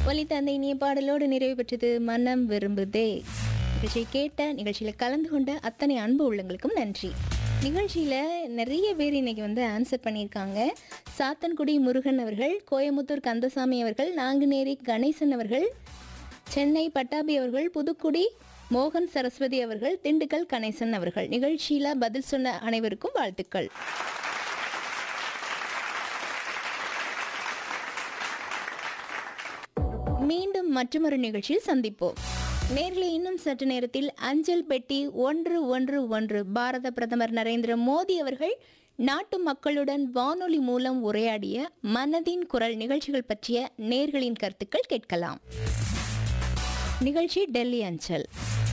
ஒலித்த அந்த இனிய பாடலோடு நிறைவு பெற்றது மனம் விரும்புதே நிகழ்ச்சியை கேட்ட நிகழ்ச்சியில் கலந்து கொண்ட அத்தனை அன்பு உள்ளங்களுக்கும் நன்றி நிகழ்ச்சியில் நிறைய பேர் இன்னைக்கு வந்து ஆன்சர் பண்ணியிருக்காங்க சாத்தன்குடி முருகன் அவர்கள் கோயமுத்தூர் கந்தசாமி அவர்கள் நாங்குநேரி கணேசன் அவர்கள் சென்னை பட்டாபி அவர்கள் புதுக்குடி மோகன் சரஸ்வதி அவர்கள் திண்டுக்கல் கணேசன் அவர்கள் நிகழ்ச்சியில் பதில் சொன்ன அனைவருக்கும் வாழ்த்துக்கள் மீண்டும் மற்றொரு நிகழ்ச்சியில் சந்திப்போம் நேரில் இன்னும் சற்று நேரத்தில் அஞ்சல் பெட்டி ஒன்று ஒன்று ஒன்று பாரத பிரதமர் நரேந்திர மோடி அவர்கள் நாட்டு மக்களுடன் வானொலி மூலம் உரையாடிய மனதின் குரல் நிகழ்ச்சிகள் பற்றிய நேர்களின் கருத்துக்கள் கேட்கலாம் நிகழ்ச்சி டெல்லி அஞ்சல்